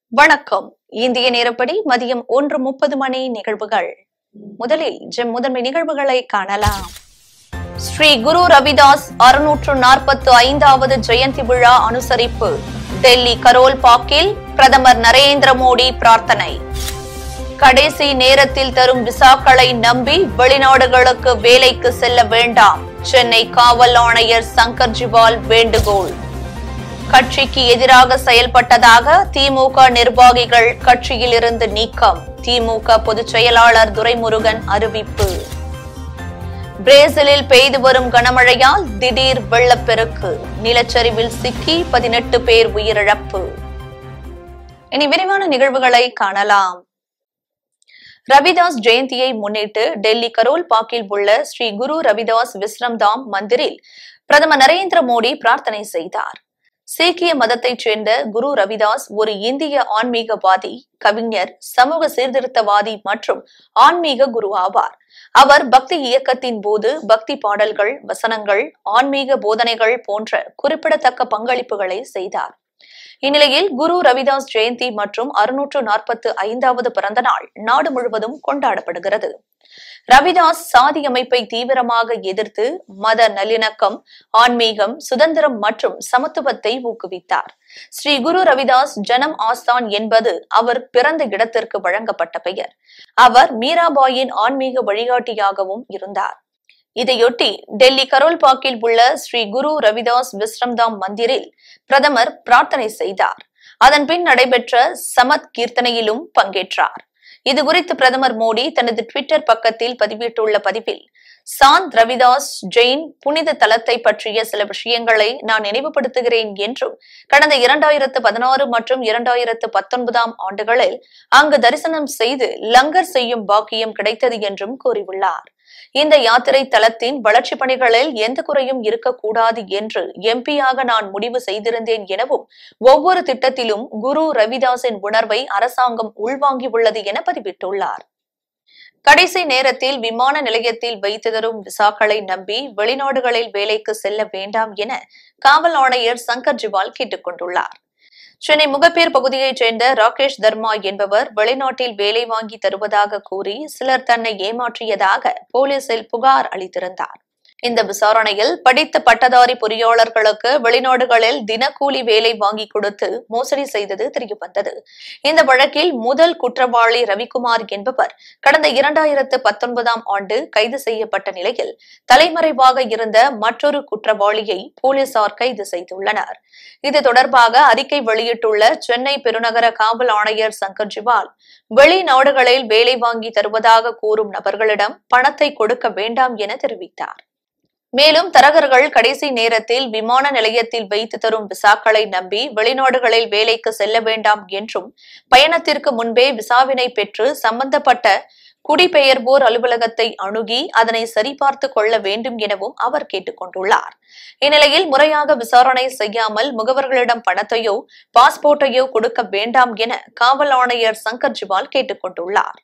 வணக்கம் இந்திய நேரப்படி மதியம் ஒன்று முப்பது மணி நிகழ்வுகள் முதலில் ஜெம் முதன்மை நிகழ்வுகளை காணலாம் ஸ்ரீ குரு ரவிதாஸ் அறுநூற்று நாற்பத்து ஐந்தாவது ஜெயந்தி விழா அனுசரிப்பு டெல்லி கரோல் பாக்கில் பிரதமர் நரேந்திர மோடி பிரார்த்தனை கடைசி நேரத்தில் தரும் விசாக்களை நம்பி வெளிநாடுகளுக்கு வேலைக்கு செல்ல வேண்டாம் சென்னை காவல் ஆணையர் சங்கர் ஜிவால் வேண்டுகோள் கட்சிக்கு எதிராக செயல்பட்டதாக திமுக நிர்வாகிகள் கட்சியில் இருந்து நீக்கம் திமுக பொதுச் செயலாளர் துரைமுருகன் அறிவிப்பு பிரேசிலில் பெய்து வரும் கனமழையால் திடீர் வெள்ளப்பெருக்கு நிலச்சரிவில் சிக்கி பதினெட்டு பேர் உயிரிழப்பு இனி விரிவான நிகழ்வுகளை காணலாம் ரவிதாஸ் ஜெயந்தியை முன்னிட்டு டெல்லி கரோல் பாக்கில் உள்ள ஸ்ரீ குரு ரவிதாஸ் விஸ்ரம் தாம் மந்திரில் பிரதமர் நரேந்திர மோடி பிரார்த்தனை செய்தார் சீக்கிய மதத்தைச் சேர்ந்த குரு ரவிதாஸ் ஒரு இந்திய ஆன்மீகவாதி கவிஞர் சமூக சீர்திருத்தவாதி மற்றும் ஆன்மீக குரு ஆவார் அவர் பக்தி இயக்கத்தின் போது பக்தி பாடல்கள் வசனங்கள் ஆன்மீக போதனைகள் போன்ற குறிப்பிடத்தக்க பங்களிப்புகளை செய்தார் இந்நிலையில் குரு ரவிதாஸ் ஜெயந்தி மற்றும் அறுநூற்று நாற்பத்து ஐந்தாவது பிறந்த நாள் நாடு முழுவதும் கொண்டாடப்படுகிறது ரவிதாஸ் சாதி அமைப்பை தீவிரமாக எதிர்த்து மத நல்லிணக்கம் ஆன்மீகம் சுதந்திரம் மற்றும் சமத்துவத்தை ஊக்குவித்தார் ஸ்ரீ குரு ரவிதாஸ் ஜனம் ஆஸ்தான் என்பது அவர் பிறந்த இடத்திற்கு வழங்கப்பட்ட பெயர் அவர் மீராபாயின் ஆன்மீக வழிகாட்டியாகவும் இருந்தார் இதையொட்டி டெல்லி கரோல்பாக்கில் உள்ள ஸ்ரீ குரு ரவிதாஸ் விஸ்ரம்தாம் மந்திரில் பிரதமர் பிரார்த்தனை செய்தார் அதன்பின் நடைபெற்ற சமத் கீர்த்தனையிலும் பங்கேற்றார் இதுகுறித்து பிரதமர் மோடி தனது டுவிட்டர் பக்கத்தில் பதிவிட்டுள்ள பதிவில் சாந்த் ரவிதாஸ் ஜெயின் புனித தலத்தை பற்றிய சில விஷயங்களை நான் நினைவுபடுத்துகிறேன் என்றும் கடந்த இரண்டாயிரத்து பதினாறு மற்றும் இரண்டாயிரத்து பத்தொன்பதாம் ஆண்டுகளில் அங்கு தரிசனம் செய்து லங்கர் செய்யும் பாக்கியம் கிடைத்தது என்றும் கூறியுள்ளார் இந்த யாத்திரை தலத்தின் வளர்ச்சி பணிகளில் எந்த குறையும் இருக்கக்கூடாது என்று எம்பியாக நான் முடிவு செய்திருந்தேன் எனவும் ஒவ்வொரு திட்டத்திலும் குரு ரவிதாஸின் உணர்வை அரசாங்கம் உள்வாங்கியுள்ளது என பதிவிட்டுள்ளார் கடைசி நேரத்தில் விமான நிலையத்தில் வைத்து தரும் விசாக்களை நம்பி வெளிநாடுகளில் வேலைக்கு செல்ல வேண்டாம் என காவல் ஆணையர் சங்கர் ஜிவால் கேட்டுக் கொண்டுள்ளார் சென்னை முகப்பேர் பகுதியைச் சேர்ந்த ராகேஷ் தர்மா என்பவர் வெளிநாட்டில் வேலை வாங்கி தருவதாக கூறி சிலர் தன்னை ஏமாற்றியதாக போலீசில் புகார் அளித்திருந்தார் இந்த விசாரணையில் படித்த பட்டதாரி பொறியாளர்களுக்கு வெளிநாடுகளில் தினக்கூலி வேலை வாங்கி கொடுத்து மோசடி செய்தது தெரியவந்தது இந்த வழக்கில் முதல் குற்றவாளி ரவிக்குமார் என்பவர் கடந்த இரண்டாயிரத்து பத்தொன்பதாம் ஆண்டு கைது செய்யப்பட்ட நிலையில் தலைமறைவாக இருந்த மற்றொரு குற்றவாளியை போலீசார் கைது செய்துள்ளனர் இது தொடர்பாக அறிக்கை வெளியிட்டுள்ள சென்னை பெருநகர காவல் ஆணையர் சங்கர் ஜிவால் வெளிநாடுகளில் வேலை வாங்கி தருவதாக கூறும் நபர்களிடம் பணத்தை கொடுக்க வேண்டாம் என தெரிவித்தார் மேலும் தரகர்கள் கடைசி நேரத்தில் விமான நிலையத்தில் வைத்து தரும் விசாக்களை நம்பி வெளிநாடுகளில் வேலைக்கு செல்ல வேண்டாம் என்றும் பயணத்திற்கு முன்பே விசாவினை பெற்று சம்பந்தப்பட்ட குடிபெயர்வோர் அலுவலகத்தை அணுகி அதனை சரிபார்த்து கொள்ள வேண்டும் எனவும் அவர் கேட்டுக் கொண்டுள்ளார் இந்நிலையில் முறையாக விசாரணை செய்யாமல் முகவர்களிடம் பணத்தையோ பாஸ்போர்ட்டையோ கொடுக்க வேண்டாம் என காவல் ஆணையர் சங்கர் ஜிவால் கேட்டுக் கொண்டுள்ளார்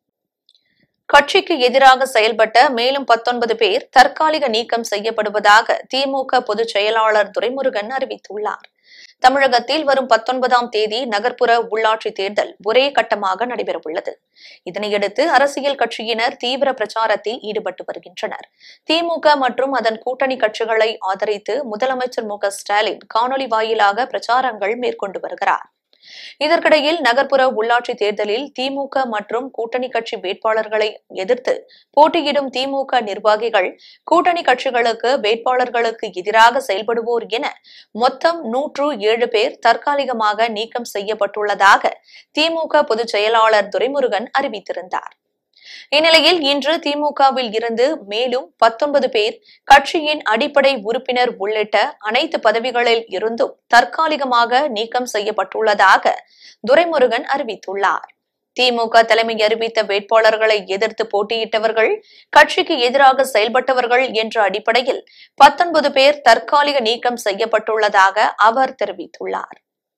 கட்சிக்கு எதிராக செயல்பட்ட மேலும் பத்தொன்பது பேர் தற்காலிக நீக்கம் செய்யப்படுவதாக திமுக பொதுச் செயலாளர் துரைமுருகன் அறிவித்துள்ளார் தமிழகத்தில் வரும் பத்தொன்பதாம் தேதி நகர்ப்புற உள்ளாட்சி தேர்தல் ஒரே கட்டமாக நடைபெறவுள்ளது இதனையடுத்து அரசியல் கட்சியினர் தீவிர பிரச்சாரத்தில் ஈடுபட்டு வருகின்றனர் திமுக மற்றும் அதன் கூட்டணி கட்சிகளை ஆதரித்து முதலமைச்சர் மு ஸ்டாலின் காணொலி வாயிலாக பிரச்சாரங்கள் மேற்கொண்டு வருகிறார் இதற்கிடையில் நகர்ப்புற உள்ளாட்சி தேர்தலில் திமுக மற்றும் கூட்டணி கட்சி வேட்பாளர்களை எதிர்த்து போட்டியிடும் திமுக நிர்வாகிகள் கூட்டணி கட்சிகளுக்கு வேட்பாளர்களுக்கு எதிராக செயல்படுவோர் என மொத்தம் நூற்று ஏழு பேர் தற்காலிகமாக நீக்கம் செய்யப்பட்டுள்ளதாக திமுக பொதுச் செயலாளர் துரைமுருகன் அறிவித்திருந்தார் இந்நிலையில் இன்று திமுகவில் இருந்து மேலும் பத்தொன்பது பேர் கட்சியின் அடிப்படை உறுப்பினர் உள்ளிட்ட அனைத்து பதவிகளில் இருந்தும் தற்காலிகமாக நீக்கம் செய்யப்பட்டுள்ளதாக துரைமுருகன் அறிவித்துள்ளார் திமுக தலைமை அறிவித்த வேட்பாளர்களை எதிர்த்து போட்டியிட்டவர்கள் கட்சிக்கு எதிராக செயல்பட்டவர்கள் என்ற அடிப்படையில் பத்தொன்பது பேர் தற்காலிக நீக்கம் செய்யப்பட்டுள்ளதாக அவர் தெரிவித்துள்ளார்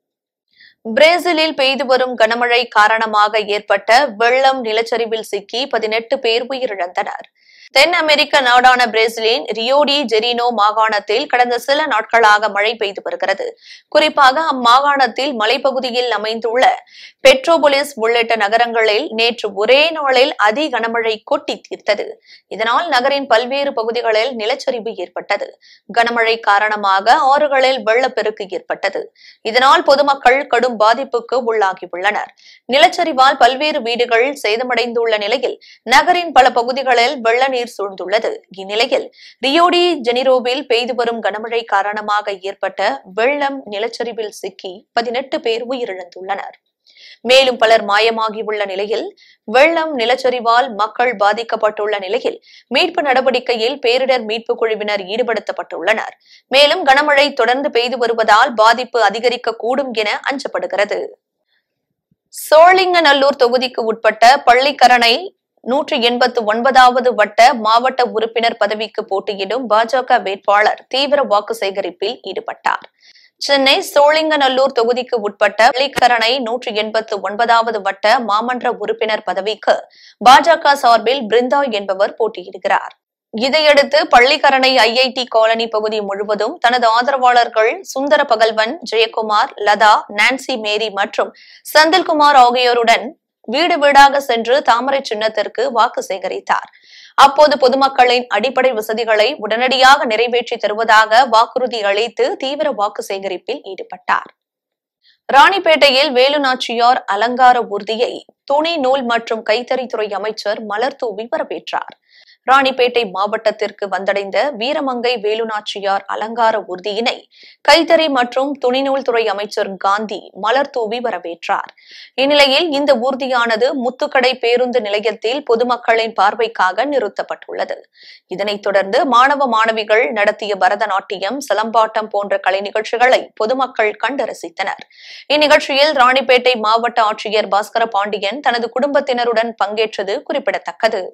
பிரேசிலில் பெய்து வரும் கனமழை காரணமாக ஏற்பட்ட வெள்ளம் நிலச்சரிவில் சிக்கி பதினெட்டு பேர் உயிரிழந்தனர் தென் அமெரிக்க நாடான பிரேசிலின் ரியோடி ஜெரினோ மாகாணத்தில் கடந்த சில நாட்களாக மழை பெய்து வருகிறது குறிப்பாக அம்மாகாணத்தில் மலைப்பகுதியில் அமைந்துள்ள பெட்ரோபொலிஸ் உள்ளிட்ட நகரங்களில் நேற்று ஒரே நாளில் அதி கனமழை கொட்டி தீர்த்தது இதனால் நகரின் பல்வேறு பகுதிகளில் நிலச்சரிவு ஏற்பட்டது கனமழை காரணமாக ஆறுகளில் வெள்ளப்பெருக்கு ஏற்பட்டது இதனால் பொதுமக்கள் கடும் பாதிப்புக்கு உள்ளாகியுள்ளனர் நிலச்சரிவால் பல்வேறு வீடுகள் சேதமடைந்துள்ள நிலையில் நகரின் பல பகுதிகளில் வெள்ள நீர் சூழ்ந்துள்ளது இந்நிலையில் ரியோடி ஜெனிரோவில் பெய்து வரும் கனமழை காரணமாக ஏற்பட்ட வெள்ளம் நிலச்சரிவில் சிக்கி பதினெட்டு பேர் உயிரிழந்துள்ளனர் மேலும் பலர் மாயமாகியுள்ள நிலையில் வெள்ளம் நிலச்சரிவால் மக்கள் பாதிக்கப்பட்டுள்ள நிலையில் மீட்பு நடவடிக்கையில் பேரிடர் மீட்பு குழுவினர் ஈடுபடுத்தப்பட்டுள்ளனர் மேலும் கனமழை தொடர்ந்து பெய்து வருவதால் பாதிப்பு அதிகரிக்கக்கூடும் என அஞ்சப்படுகிறது சோழிங்கநல்லூர் தொகுதிக்கு உட்பட்ட பள்ளிக்கரணை நூற்றி எண்பத்து ஒன்பதாவது வட்ட மாவட்ட உறுப்பினர் பதவிக்கு போட்டியிடும் பாஜக வேட்பாளர் தீவிர வாக்கு சேகரிப்பில் ஈடுபட்டார் சென்னை சோழிங்கநல்லூர் தொகுதிக்கு உட்பட்ட பள்ளிக்கரணை நூற்றி எண்பத்து ஒன்பதாவது வட்ட மாமன்ற உறுப்பினர் பதவிக்கு பாஜக சார்பில் பிருந்தா என்பவர் போட்டியிடுகிறார் இதையடுத்து பள்ளிக்கரணை ஐஐடி காலனி பகுதி முழுவதும் தனது ஆதரவாளர்கள் சுந்தர பகல்வன் ஜெயக்குமார் லதா நான்சி மேரி மற்றும் செந்தில்குமார் ஆகியோருடன் வீடு வீடாக சென்று தாமரை சின்னத்திற்கு வாக்கு சேகரித்தார் அப்போது பொதுமக்களின் அடிப்படை வசதிகளை உடனடியாக நிறைவேற்றி தருவதாக வாக்குறுதி அளித்து தீவிர வாக்கு சேகரிப்பில் ஈடுபட்டார் ராணிப்பேட்டையில் வேலுநாச்சியார் அலங்கார ஊர்தியை துணி நூல் மற்றும் கைத்தறித்துறை அமைச்சர் மலர் தூவி வரவேற்றார் ராணிப்பேட்டை மாவட்டத்திற்கு வந்தடைந்த வீரமங்கை வேலுநாச்சியார் அலங்கார ஊர்தியினை கைத்தறி மற்றும் துணிநூல் துறை அமைச்சர் காந்தி மலர் தூவி வரவேற்றார் இந்நிலையில் இந்த ஊர்தியானது முத்துக்கடை பேருந்து நிலையத்தில் பொதுமக்களின் பார்வைக்காக நிறுத்தப்பட்டுள்ளது இதனைத் தொடர்ந்து மாணவ மாணவிகள் நடத்திய பரதநாட்டியம் சிலம்பாட்டம் போன்ற கலை நிகழ்ச்சிகளை பொதுமக்கள் கண்டு ரசித்தனர் இந்நிகழ்ச்சியில் ராணிப்பேட்டை மாவட்ட ஆட்சியர் பாஸ்கர பாண்டியன் தனது குடும்பத்தினருடன் பங்கேற்றது குறிப்பிடத்தக்கது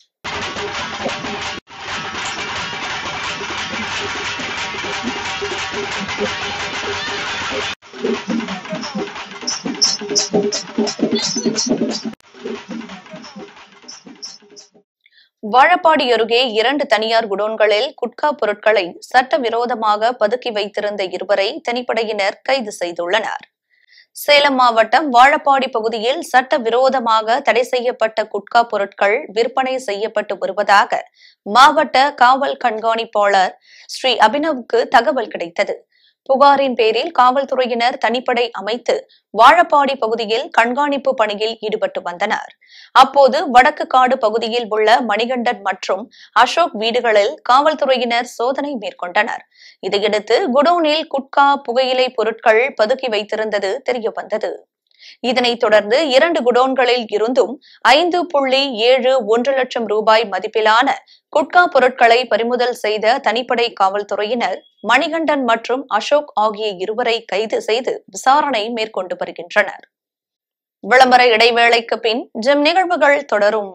வாழப்பாடி அருகே இரண்டு தனியார் குடோன்களில் குட்கா பொருட்களை சட்டவிரோதமாக பதுக்கி வைத்திருந்த இருவரை தனிப்படையினர் கைது செய்துள்ளனர் சேலம் மாவட்டம் வாழப்பாடி பகுதியில் சட்டவிரோதமாக தடை செய்யப்பட்ட குட்கா பொருட்கள் விற்பனை செய்யப்பட்டு வருவதாக மாவட்ட காவல் கண்காணிப்பாளர் ஸ்ரீ அபினவுக்கு தகவல் கிடைத்தது புகாரின் பேரில் காவல்துறையினர் தனிப்படை அமைத்து வாழப்பாடி பகுதியில் கண்காணிப்பு பணியில் ஈடுபட்டு வந்தனர் அப்போது வடக்கு காடு பகுதியில் உள்ள மணிகண்டன் மற்றும் அசோக் வீடுகளில் காவல்துறையினர் சோதனை மேற்கொண்டனர் இதையடுத்து குடோனில் குட்கா புகையிலை பொருட்கள் பதுக்கி வைத்திருந்தது தெரியவந்தது இதனைத் தொடர்ந்து இரண்டு குடோன்களில் இருந்தும் ஐந்து புள்ளி ஏழு ஒன்று லட்சம் ரூபாய் மதிப்பிலான குட்கா பொருட்களை பறிமுதல் செய்த தனிப்படை காவல்துறையினர் மணிகண்டன் மற்றும் அசோக் ஆகிய இருவரை கைது செய்து விசாரணை மேற்கொண்டு வருகின்றனர் விளம்பர இடைவேளைக்கு பின் ஜிம் நிகழ்வுகள் தொடரும்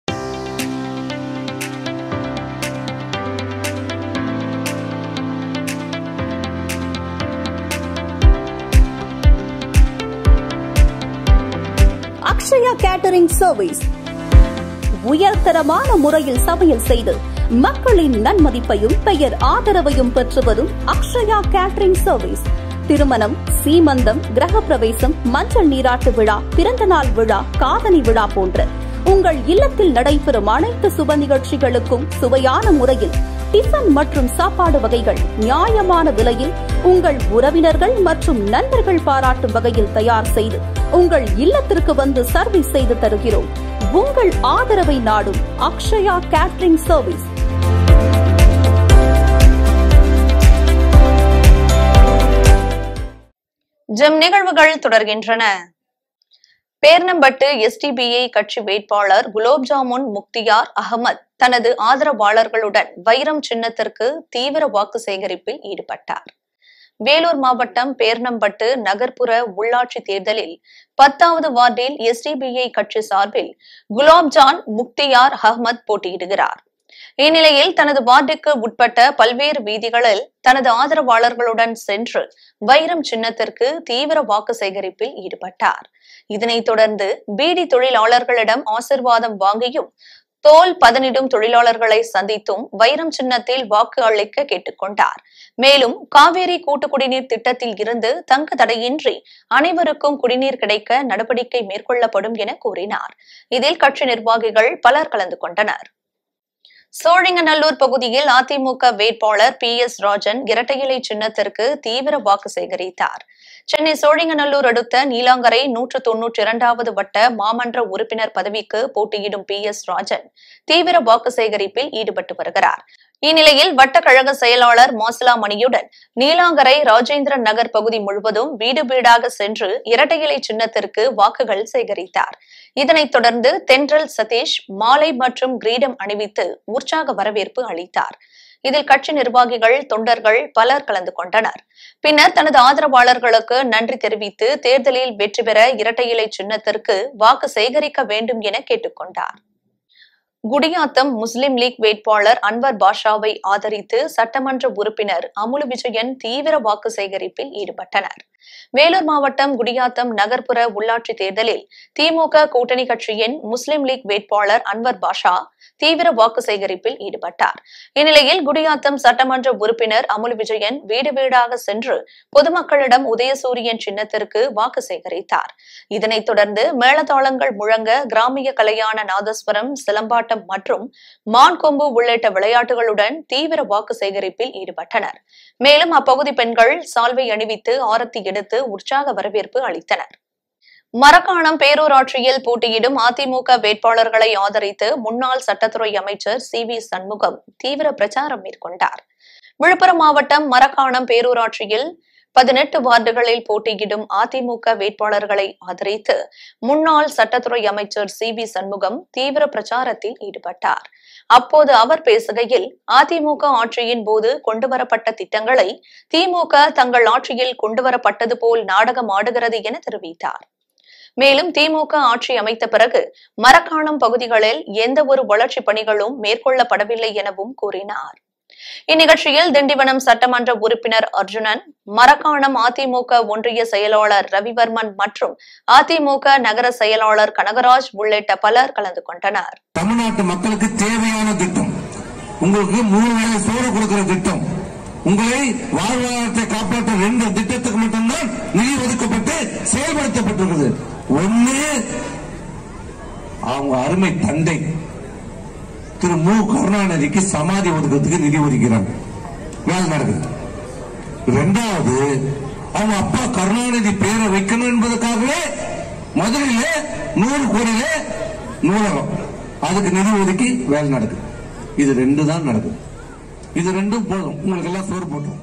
அக்ஷயா கேட்டரிங் சர்வீஸ் உயர்தரமான முறையில் சமையல் செய்து மக்களின் நன்மதிப்பையும் பெயர் ஆதரவையும் பெற்று வரும் அக்ஷயா கேட்டரிங் சர்வீஸ் திருமணம் சீமந்தம் கிரகப்பிரவேசம் மஞ்சள் நீராட்டு விழா பிறந்தநாள் விழா காதணி விழா போன்ற உங்கள் இல்லத்தில் நடைபெறும் அனைத்து சுப நிகழ்ச்சிகளுக்கும் சுவையான முறையில் டிஃபன் மற்றும் சாப்பாடு வகைகள் நியாயமான விலையில் உங்கள் உறவினர்கள் மற்றும் நண்பர்கள் பாராட்டும் வகையில் தயார் செய்து உங்கள் இல்லத்திற்கு வந்து சர்வீஸ் செய்து தருகிறோம் உங்கள் ஆதரவை நாடும் அக்ஷயா கேட்டரிங் சர்வீஸ் ஜிம் நிகழ்வுகள் தொடர்கின்றன பேர்னம்பட்டு எஸ்டிபிஐ கட்சி வேட்பாளர் குலோப் ஜாமுன் முக்தியார் அகமத் தனது ஆதரவாளர்களுடன் வைரம் சின்னத்திற்கு தீவிர வாக்கு சேகரிப்பில் ஈடுபட்டார் வேலூர் மாவட்டம் பேர்னம்பட்டு நகர்ப்புற உள்ளாட்சி தேர்தலில் பத்தாவது வார்டில் எஸ்டிபிஐ கட்சி சார்பில் குலாப் ஜான் முக்தியார் அகமத் போட்டியிடுகிறார் இந்நிலையில் தனது வார்டுக்கு உட்பட்ட பல்வேறு வீதிகளில் தனது ஆதரவாளர்களுடன் சென்று வைரம் சின்னத்திற்கு தீவிர வாக்கு சேகரிப்பில் ஈடுபட்டார் இதனைத் தொடர்ந்து பீடி தொழிலாளர்களிடம் ஆசிர்வாதம் வாங்கியும் தோல் பதனிடும் தொழிலாளர்களை சந்தித்தும் வைரம் சின்னத்தில் வாக்கு அளிக்க கேட்டுக்கொண்டார் மேலும் காவேரி கூட்டு குடிநீர் திட்டத்தில் இருந்து தங்கு தடையின்றி அனைவருக்கும் குடிநீர் கிடைக்க நடவடிக்கை மேற்கொள்ளப்படும் என கூறினார் இதில் கட்சி நிர்வாகிகள் பலர் கலந்து கொண்டனர் சோழிங்கநல்லூர் பகுதியில் அதிமுக வேட்பாளர் பி எஸ் ராஜன் இரட்டை இலை சின்னத்திற்கு தீவிர வாக்கு சேகரித்தார் சென்னை சோழிங்கநல்லூர் அடுத்த நீலாங்கரை நூற்று தொன்னூற்றி இரண்டாவது வட்ட மாமன்ற உறுப்பினர் பதவிக்கு போட்டியிடும் பி எஸ் ராஜன் தீவிர வாக்கு சேகரிப்பில் ஈடுபட்டு வருகிறார் இந்நிலையில் வட்ட கழக செயலாளர் மாசிலா மணியுடன் நீலாங்கரை ராஜேந்திரன் நகர் பகுதி முழுவதும் வீடு வீடாக சென்று இரட்டை இலை சின்னத்திற்கு வாக்குகள் சேகரித்தார் இதனைத் தொடர்ந்து தென்றல் சதீஷ் மாலை மற்றும் கிரீடம் அணிவித்து உற்சாக வரவேற்பு அளித்தார் இதில் கட்சி நிர்வாகிகள் தொண்டர்கள் பலர் கலந்து கொண்டனர் பின்னர் தனது ஆதரவாளர்களுக்கு நன்றி தெரிவித்து தேர்தலில் வெற்றி பெற இரட்டை இலை சின்னத்திற்கு வாக்கு சேகரிக்க வேண்டும் என கேட்டுக்கொண்டார் குடியாத்தம் முஸ்லிம் லீக் வேட்பாளர் அன்வர் பாஷாவை ஆதரித்து சட்டமன்ற உறுப்பினர் அமுலு விஜயன் தீவிர வாக்கு சேகரிப்பில் ஈடுபட்டனர் வேலூர் மாவட்டம் குடியாத்தம் நகர்ப்புற உள்ளாட்சி தேர்தலில் திமுக கூட்டணி கட்சியின் முஸ்லிம் லீக் வேட்பாளர் அன்வர் பாஷா தீவிர வாக்கு சேகரிப்பில் ஈடுபட்டார் இந்நிலையில் குடியாத்தம் சட்டமன்ற உறுப்பினர் அமுல் விஜயன் வீடு வீடாக சென்று பொதுமக்களிடம் உதயசூரியன் சின்னத்திற்கு வாக்கு சேகரித்தார் இதனைத் தொடர்ந்து மேளதாளங்கள் முழங்க கிராமிய கலையான நாதஸ்வரம் சிலம்பாட்டம் மற்றும் மான் கொம்பு உள்ளிட்ட விளையாட்டுகளுடன் தீவிர வாக்கு சேகரிப்பில் ஈடுபட்டனர் மேலும் அப்பகுதி பெண்கள் சால்வை அணிவித்து ஆரத்தி எடுத்து உற்சாக வரவேற்பு அளித்தனர் மரக்காணம் பேரூராட்சியில் போட்டியிடும் அதிமுக வேட்பாளர்களை ஆதரித்து முன்னாள் சட்டத்துறை அமைச்சர் சி வி சண்முகம் தீவிர பிரச்சாரம் மேற்கொண்டார் விழுப்புரம் மாவட்டம் மரக்காணம் பேரூராட்சியில் பதினெட்டு வார்டுகளில் போட்டியிடும் அதிமுக வேட்பாளர்களை ஆதரித்து முன்னாள் சட்டத்துறை அமைச்சர் சி வி சண்முகம் தீவிர பிரச்சாரத்தில் ஈடுபட்டார் அப்போது அவர் பேசுகையில் அதிமுக ஆட்சியின் போது கொண்டுவரப்பட்ட திட்டங்களை திமுக தங்கள் ஆட்சியில் கொண்டுவரப்பட்டது போல் நாடகம் ஆடுகிறது என தெரிவித்தார் மேலும் திமுக ஆட்சி அமைத்த பிறகு மரக்காணம் பகுதிகளில் எந்த ஒரு வளர்ச்சி பணிகளும் மேற்கொள்ளப்படவில்லை எனவும் கூறினார் இந்நிகழ்ச்சியில் திண்டிவனம் சட்டமன்ற உறுப்பினர் அர்ஜுனன் மரக்காணம் அதிமுக ஒன்றிய செயலாளர் ரவிவர்மன் மற்றும் அதிமுக நகர செயலாளர் கனகராஜ் உள்ளிட்ட பலர் கலந்து கொண்டனர் தமிழ்நாட்டு மக்களுக்கு தேவையான திட்டம் உங்களுக்கு மூணு வேளை சோறு கொடுக்கிற திட்டம் உங்களை வாழ்வாதாரத்தை காப்பாற்ற ரெண்டு திட்டத்துக்கு மட்டும்தான் நிதி ஒதுக்கப்பட்டு செயல்படுத்தப்பட்டிருக்குது ஒண்ணு அவங்க அருமை தந்தை திரு மு கருணாநிதிக்கு சமாதி ஒதுக்கிறதுக்கு நிதி ஒதுக்கிறாங்க வேலை நடக்குது ரெண்டாவது அவங்க அப்பா கருணாநிதி பேரை வைக்கணும் என்பதற்காகவே மதுரையில நூறு கோடியில நூலகம் அதுக்கு நிதி ஒதுக்கி வேலை நடக்குது இது ரெண்டு தான் நடக்குது இது ரெண்டும் போதும் உங்களுக்கு எல்லாம் சோறு போட்டோம்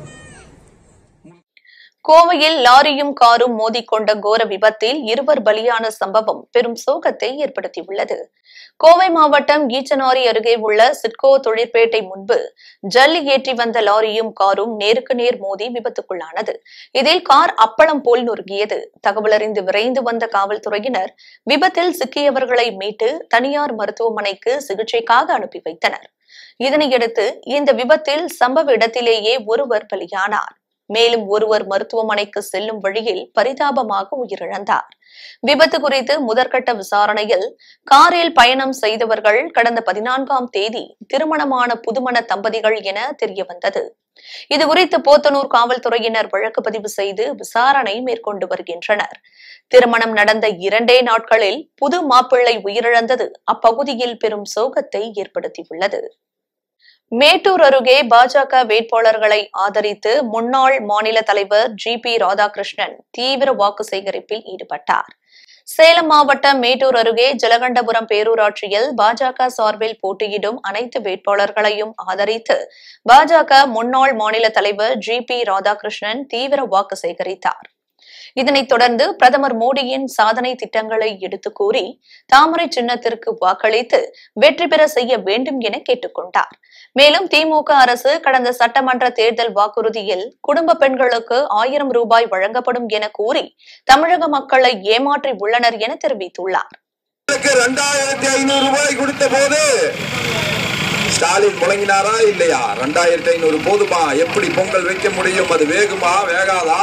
கோவையில் லாரியும் காரும் மோதிக்கொண்ட கோர விபத்தில் இருவர் பலியான சம்பவம் பெரும் சோகத்தை ஏற்படுத்தியுள்ளது கோவை மாவட்டம் ஈச்சனாரி அருகே உள்ள சிட்கோ தொழிற்பேட்டை முன்பு ஜல்லி ஏற்றி வந்த லாரியும் காரும் நேருக்கு நேர் மோதி விபத்துக்குள்ளானது இதில் கார் அப்பளம் போல் நொறுங்கியது தகவலறிந்து விரைந்து வந்த காவல்துறையினர் விபத்தில் சிக்கியவர்களை மீட்டு தனியார் மருத்துவமனைக்கு சிகிச்சைக்காக அனுப்பி வைத்தனர் இதனையடுத்து இந்த விபத்தில் சம்பவ இடத்திலேயே ஒருவர் பலியானார் மேலும் ஒருவர் மருத்துவமனைக்கு செல்லும் வழியில் பரிதாபமாக உயிரிழந்தார் விபத்து குறித்து முதற்கட்ட விசாரணையில் காரில் பயணம் செய்தவர்கள் கடந்த பதினான்காம் தேதி திருமணமான புதுமண தம்பதிகள் என தெரியவந்தது இதுகுறித்து போத்தனூர் காவல்துறையினர் வழக்கு பதிவு செய்து விசாரணை மேற்கொண்டு வருகின்றனர் திருமணம் நடந்த இரண்டே நாட்களில் புது மாப்பிள்ளை உயிரிழந்தது அப்பகுதியில் பெரும் சோகத்தை ஏற்படுத்தியுள்ளது மேட்டூர் அருகே பாஜக வேட்பாளர்களை ஆதரித்து முன்னாள் மாநில தலைவர் ஜி பி ராதாகிருஷ்ணன் தீவிர வாக்கு சேகரிப்பில் ஈடுபட்டார் சேலம் மாவட்டம் மேட்டூர் அருகே ஜலகண்டபுரம் பேரூராட்சியில் பாஜக சார்பில் போட்டியிடும் அனைத்து வேட்பாளர்களையும் ஆதரித்து பாஜக முன்னாள் மாநில தலைவர் ஜி பி ராதாகிருஷ்ணன் தீவிர வாக்கு சேகரித்தார் இதனைத் தொடர்ந்து பிரதமர் மோடியின் சாதனை திட்டங்களை எடுத்துக் கூறி தாமரை சின்னத்திற்கு வாக்களித்து வெற்றி பெற செய்ய வேண்டும் என கேட்டுக்கொண்டார் மேலும் திமுக அரசு கடந்த சட்டமன்ற தேர்தல் வாக்குறுதியில் குடும்ப பெண்களுக்கு ஆயிரம் ரூபாய் வழங்கப்படும் என கூறி தமிழக மக்களை ஏமாற்றி உள்ளனர் என தெரிவித்துள்ளார் ரெண்டாயிரத்தி ஐநூறு ரூபாய் கொடுத்த போது ஸ்டாலின் முழங்கினாரா இல்லையா ரெண்டாயிரத்தி ஐநூறு போதுமா எப்படி பொங்கல் வைக்க முடியும் அது வேகுமா வேகாதா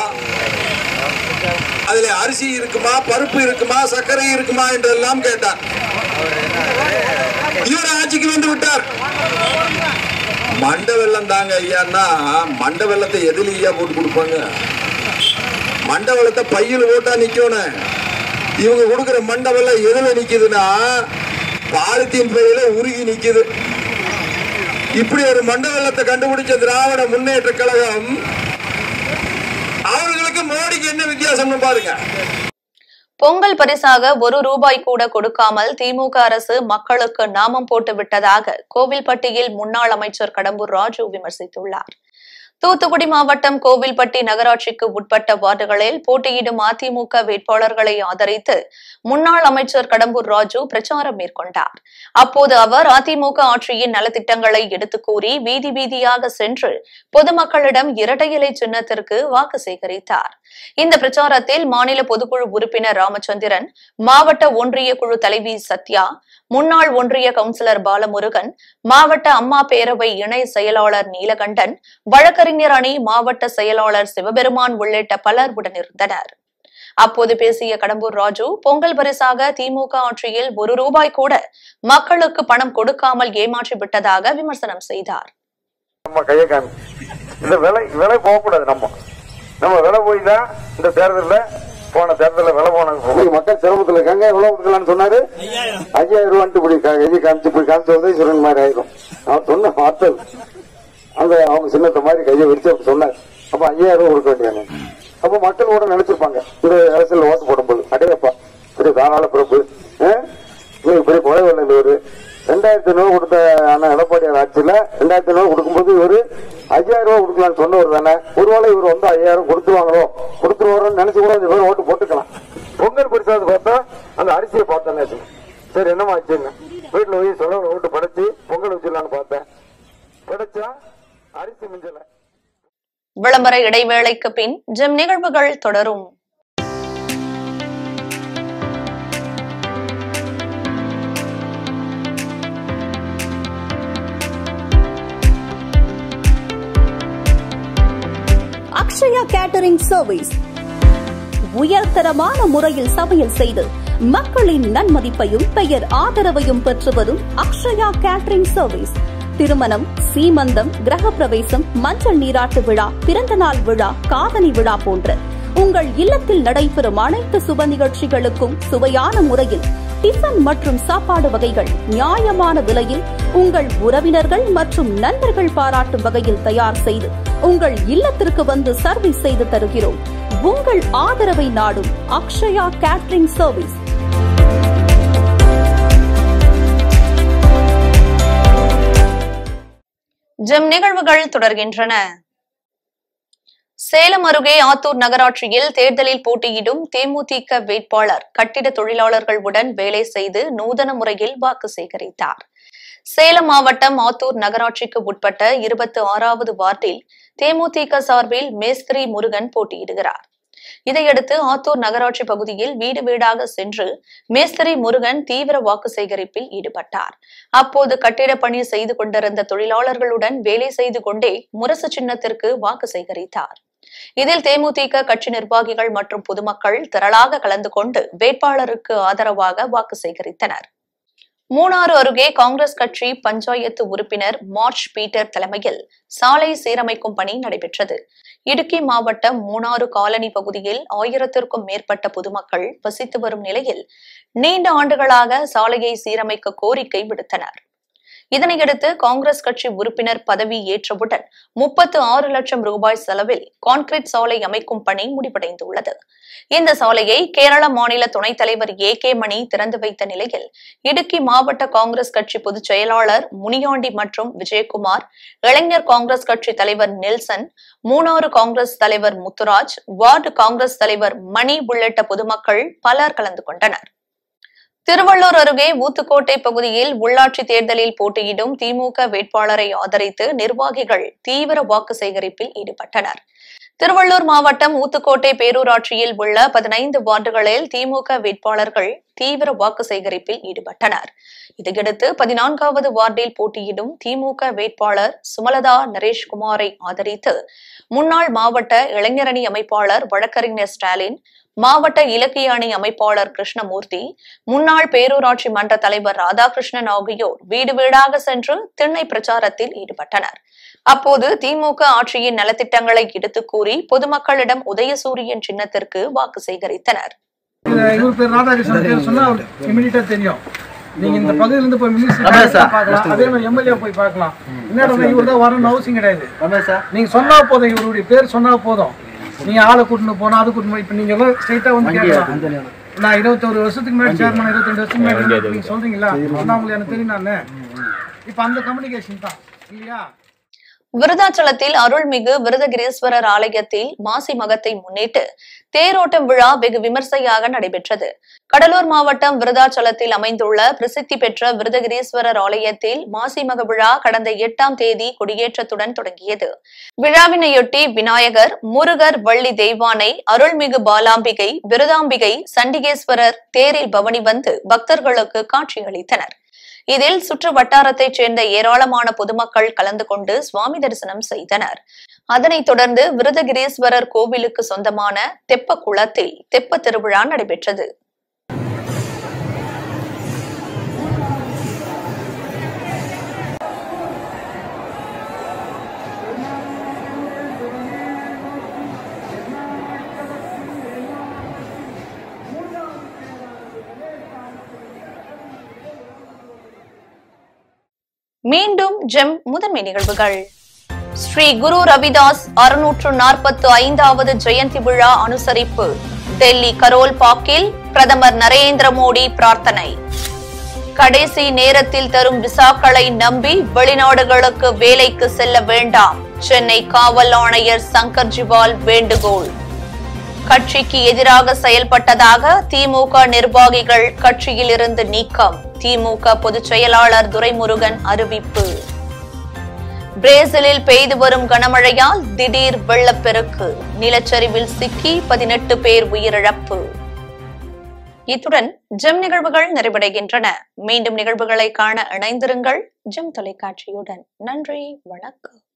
அதுல அரிசி இருக்குமா பருப்பு இருக்குமா சர்க்கரை இருக்குமா என்றெல்லாம் கேட்டார் இவர் ஆட்சி ஆட்சிக்கு வந்து விட்டார் மண்ட வெள்ளம் தாங்க ஐயான்னா மண்ட வெள்ளத்தை எதுல ஐயா போட்டு கொடுப்பாங்க மண்ட வெள்ளத்தை பையில போட்டா நிக்கணும் இவங்க கொடுக்கிற மண்ட வெள்ளம் எதுல நிக்குதுன்னா பாலித்தீன் பையில உருகி நிக்குது இப்படி ஒரு மண்ட வெள்ளத்தை கண்டுபிடிச்ச திராவிட முன்னேற்ற கழகம் அவர்களுக்கு மோடிக்கு என்ன வித்தியாசம்னு பாருங்க பொங்கல் பரிசாக ஒரு ரூபாய் கூட கொடுக்காமல் திமுக அரசு மக்களுக்கு நாமம் போட்டு விட்டதாக கோவில்பட்டியில் முன்னாள் அமைச்சர் கடம்பூர் ராஜு விமர்சித்துள்ளார் தூத்துக்குடி மாவட்டம் கோவில்பட்டி நகராட்சிக்கு உட்பட்ட வார்டுகளில் போட்டியிடும் அதிமுக வேட்பாளர்களை ஆதரித்து முன்னாள் அமைச்சர் கடம்பூர் ராஜு பிரச்சாரம் மேற்கொண்டார் அப்போது அவர் அதிமுக ஆட்சியின் நலத்திட்டங்களை எடுத்துக் கூறி வீதி வீதியாக சென்று பொதுமக்களிடம் இரட்டை இலை சின்னத்திற்கு வாக்கு சேகரித்தார் இந்த பிரச்சாரத்தில் மாநில பொதுக்குழு உறுப்பினர் ராமச்சந்திரன் மாவட்ட ஒன்றிய குழு தலைவி சத்யா முன்னாள் ஒன்றிய கவுன்சிலர் பாலமுருகன் மாவட்ட அம்மா பேரவை இணை செயலாளர் நீலகண்டன் வழக்கறிஞர் அணி மாவட்ட செயலாளர் சிவபெருமான் உள்ளிட்ட பலர் உடனிருந்தனர் அப்போது பேசிய கடம்பூர் ராஜு பொங்கல் பரிசாக திமுக ஆட்சியில் ஒரு ரூபாய் கூட மக்களுக்கு பணம் கொடுக்காமல் ஏமாற்றி விட்டதாக விமர்சனம் செய்தார் நம்ம கையை காமி இந்த விலை விலை போகக்கூடாது நம்ம நம்ம விலை போய் தான் இந்த தேர்தலில் போன தேர்தலில் விலை போனாங்க மக்கள் சிரமத்தில் இருக்காங்க எவ்வளவு கொடுக்கலாம்னு சொன்னாரு ஐயாயிரம் ரூபான்ட்டு இப்படி கா- கையை காமிச்சு இப்படி காமிச்சு உதவி சொல்ற மாதிரி ஆயிரும் அவர் சொன்ன வார்த்தை அந்த அவங்க சின்னத்தை மாதிரி கையை விரிச்சு அப்படி சொன்னார் அப்ப ஐயாயிரம் ரூபாய் கொடுக்க வேண்டியாங்க அப்ப மக்கள் கூட நினைச்சிருப்பாங்க இந்த அரசியல் ஓட்டு போடும்போது அடையப்பா பெரிய தாராள பிறப்பு ஆஹ்? இவருக்கு பெரிய கொலை வெள்ளல் இவரு ரெண்டாயிரத்தி ஐநூறு கொடுத்த அண்ணா எடப்பாடியார் ஆட்சியில ரெண்டாயிரத்தி ஐநூறு கொடுக்கும்போது இவரு ஐயாயிரம் ரூபாய் கொடுக்கலாம்னு சொன்னவர் தானே ஒருவேளை இவர் வந்து ஐயாயிரம் கொடுத்துருவாங்களோ கொடுத்துருவாரோன்னு நினைச்சு கூட இந்த பேர் ஓட்டு போட்டுக்கலாம் பொங்கல் பரிசாது பார்த்தா அந்த அரிசியை பார்த்தேன் சரி என்னமா ஆச்சுன்னு வீட்டுல போய் சொல்ல ஓட்டு படைச்சு பொங்கல் வச்சிடலான்னு பார்த்தேன் படைச்சா அரிசி மிஞ்சல விளம்பர இடைவேளைக்கு பின் ஜிம் நிகழ்வுகள் தொடரும் அக்ஷயா கேட்டரிங் சர்வீஸ் உயர்தரமான முறையில் சமையல் செய்து மக்களின் நன்மதிப்பையும் பெயர் ஆதரவையும் பெற்று வரும் அக்ஷயா கேட்டரிங் சர்வீஸ் திருமணம் சீமந்தம் கிரகப்பிரவேசம் மஞ்சள் நீராட்டு விழா பிறந்தநாள் விழா காதணி விழா போன்ற உங்கள் இல்லத்தில் நடைபெறும் அனைத்து சுப நிகழ்ச்சிகளுக்கும் சுவையான முறையில் டிஃபன் மற்றும் சாப்பாடு வகைகள் நியாயமான விலையில் உங்கள் உறவினர்கள் மற்றும் நண்பர்கள் பாராட்டும் வகையில் தயார் செய்து உங்கள் இல்லத்திற்கு வந்து சர்வீஸ் செய்து தருகிறோம் உங்கள் ஆதரவை நாடும் அக்ஷயா கேட்டரிங் சர்வீஸ் ஜிம் நிகழ்வுகள் தொடர்கின்றன சேலம் அருகே ஆத்தூர் நகராட்சியில் தேர்தலில் போட்டியிடும் தேமுதிக வேட்பாளர் கட்டிட தொழிலாளர்களுடன் வேலை செய்து நூதன முறையில் வாக்கு சேகரித்தார் சேலம் மாவட்டம் ஆத்தூர் நகராட்சிக்கு உட்பட்ட இருபத்தி ஆறாவது வார்டில் தேமுதிக சார்பில் மேஸ்திரி முருகன் போட்டியிடுகிறார் இதையடுத்து ஆத்தூர் நகராட்சி பகுதியில் வீடு வீடாக சென்று மேஸ்திரி முருகன் தீவிர வாக்கு சேகரிப்பில் ஈடுபட்டார் அப்போது கட்டிட பணி செய்து கொண்டிருந்த தொழிலாளர்களுடன் வேலை செய்து கொண்டே முரசு சின்னத்திற்கு வாக்கு சேகரித்தார் இதில் தேமுதிக கட்சி நிர்வாகிகள் மற்றும் பொதுமக்கள் திரளாக கலந்து கொண்டு வேட்பாளருக்கு ஆதரவாக வாக்கு சேகரித்தனர் மூணாறு அருகே காங்கிரஸ் கட்சி பஞ்சாயத்து உறுப்பினர் மார்ச் பீட்டர் தலைமையில் சாலை சீரமைக்கும் பணி நடைபெற்றது இடுக்கி மாவட்டம் மூணாறு காலனி பகுதியில் ஆயிரத்திற்கும் மேற்பட்ட பொதுமக்கள் வசித்து வரும் நிலையில் நீண்ட ஆண்டுகளாக சாலையை சீரமைக்க கோரிக்கை விடுத்தனர் இதனையடுத்து காங்கிரஸ் கட்சி உறுப்பினர் பதவி ஏற்றவுடன் முப்பத்து ஆறு லட்சம் ரூபாய் செலவில் கான்கிரீட் சாலை அமைக்கும் பணி முடிவடைந்துள்ளது இந்த சாலையை கேரள மாநில துணைத் தலைவர் ஏ கே மணி திறந்து வைத்த நிலையில் இடுக்கி மாவட்ட காங்கிரஸ் கட்சி பொதுச் செயலாளர் முனியாண்டி மற்றும் விஜயகுமார் இளைஞர் காங்கிரஸ் கட்சி தலைவர் நெல்சன் மூணாறு காங்கிரஸ் தலைவர் முத்துராஜ் வார்டு காங்கிரஸ் தலைவர் மணி உள்ளிட்ட பொதுமக்கள் பலர் கலந்து கொண்டனர் திருவள்ளூர் அருகே ஊத்துக்கோட்டை பகுதியில் உள்ளாட்சி தேர்தலில் போட்டியிடும் திமுக வேட்பாளரை ஆதரித்து நிர்வாகிகள் தீவிர வாக்கு சேகரிப்பில் ஈடுபட்டனர் திருவள்ளூர் மாவட்டம் ஊத்துக்கோட்டை பேரூராட்சியில் உள்ள பதினைந்து வார்டுகளில் திமுக வேட்பாளர்கள் தீவிர வாக்கு சேகரிப்பில் ஈடுபட்டனர் இதையடுத்து பதினான்காவது வார்டில் போட்டியிடும் திமுக வேட்பாளர் சுமலதா நரேஷ்குமாரை ஆதரித்து முன்னாள் மாவட்ட இளைஞரணி அமைப்பாளர் வழக்கறிஞர் ஸ்டாலின் மாவட்ட இலக்கிய அணி அமைப்பாளர் கிருஷ்ணமூர்த்தி முன்னாள் பேரூராட்சி மன்ற தலைவர் ராதாகிருஷ்ணன் ஆகியோர் வீடு வீடாக சென்று திண்ணை பிரச்சாரத்தில் ஈடுபட்டனர் அப்போது திமுக ஆட்சியின் நலத்திட்டங்களை எடுத்துக் கூறி பொதுமக்களிடம் உதயசூரியன் சின்னத்திற்கு வாக்கு சேகரித்தனர் இது இவர் பேர் ராதாகிருஷ்ணன் பேர் சொன்னா அவருக்கு இமிடியட்டா தெரியும் நீங்க இந்த பகுதியில இருந்து போய் மினிஸ்டர் பார்க்கலாம் அதே மாதிரி எம்எல்ஏ போய் பார்க்கலாம் என்ன இவர் தான் வரணும்னு அவசியம் கிடையாது நீங்க சொன்னா போதும் இவருடைய பேர் சொன்னா போதும் நீங்க ஆளை கூட்டிட்டு போனா அது கூட்டிட்டு போய் இப்ப நீங்க எல்லாம் ஸ்ட்ரைட்டா வந்து கேட்கலாம் நான் இருபத்தொரு வருஷத்துக்கு முன்னாடி சேர்மன் இருபத்தஞ்சு வருஷத்துக்கு முன்னாடி நீங்க சொல்றீங்களா அண்ணாமலை எனக்கு தெரியும் நானு இப்ப அந்த கம்யூனிகேஷன் தான் இல்லையா விருதாச்சலத்தில் அருள்மிகு விருதகிரீஸ்வரர் ஆலயத்தில் மாசி மகத்தை முன்னிட்டு தேரோட்டம் விழா வெகு விமர்சையாக நடைபெற்றது கடலூர் மாவட்டம் விருதாச்சலத்தில் அமைந்துள்ள பிரசித்தி பெற்ற விருதகிரீஸ்வரர் ஆலயத்தில் மாசி மக விழா கடந்த எட்டாம் தேதி கொடியேற்றத்துடன் தொடங்கியது விழாவினையொட்டி விநாயகர் முருகர் வள்ளி தெய்வானை அருள்மிகு பாலாம்பிகை விருதாம்பிகை சண்டிகேஸ்வரர் தேரில் பவனி வந்து பக்தர்களுக்கு காட்சியளித்தனர் இதில் சுற்று வட்டாரத்தைச் சேர்ந்த ஏராளமான பொதுமக்கள் கலந்து கொண்டு சுவாமி தரிசனம் செய்தனர் அதனைத் தொடர்ந்து விருதகிரீஸ்வரர் கோவிலுக்கு சொந்தமான தெப்ப குளத்தில் தெப்ப திருவிழா நடைபெற்றது மீண்டும் ஜெம் முதன்மை நிகழ்வுகள் ஸ்ரீ குரு ரவிதாஸ் அறுநூற்று நாற்பத்து ஐந்தாவது ஜெயந்தி விழா அனுசரிப்பு டெல்லி கரோல் பாக்கில் பிரதமர் நரேந்திர மோடி பிரார்த்தனை கடைசி நேரத்தில் தரும் விசாக்களை நம்பி வெளிநாடுகளுக்கு வேலைக்கு செல்ல வேண்டாம் சென்னை காவல் ஆணையர் சங்கர் ஜிவால் வேண்டுகோள் கட்சிக்கு எதிராக செயல்பட்டதாக திமுக நிர்வாகிகள் கட்சியிலிருந்து நீக்கம் திமுக பொதுச் செயலாளர் துரைமுருகன் அறிவிப்பு பிரேசிலில் பெய்து வரும் கனமழையால் திடீர் வெள்ளப்பெருக்கு நிலச்சரிவில் சிக்கி பதினெட்டு பேர் உயிரிழப்பு இத்துடன் ஜெம் நிகழ்வுகள் நிறைவடைகின்றன மீண்டும் நிகழ்வுகளை காண இணைந்திருங்கள் ஜெம் தொலைக்காட்சியுடன் நன்றி வணக்கம்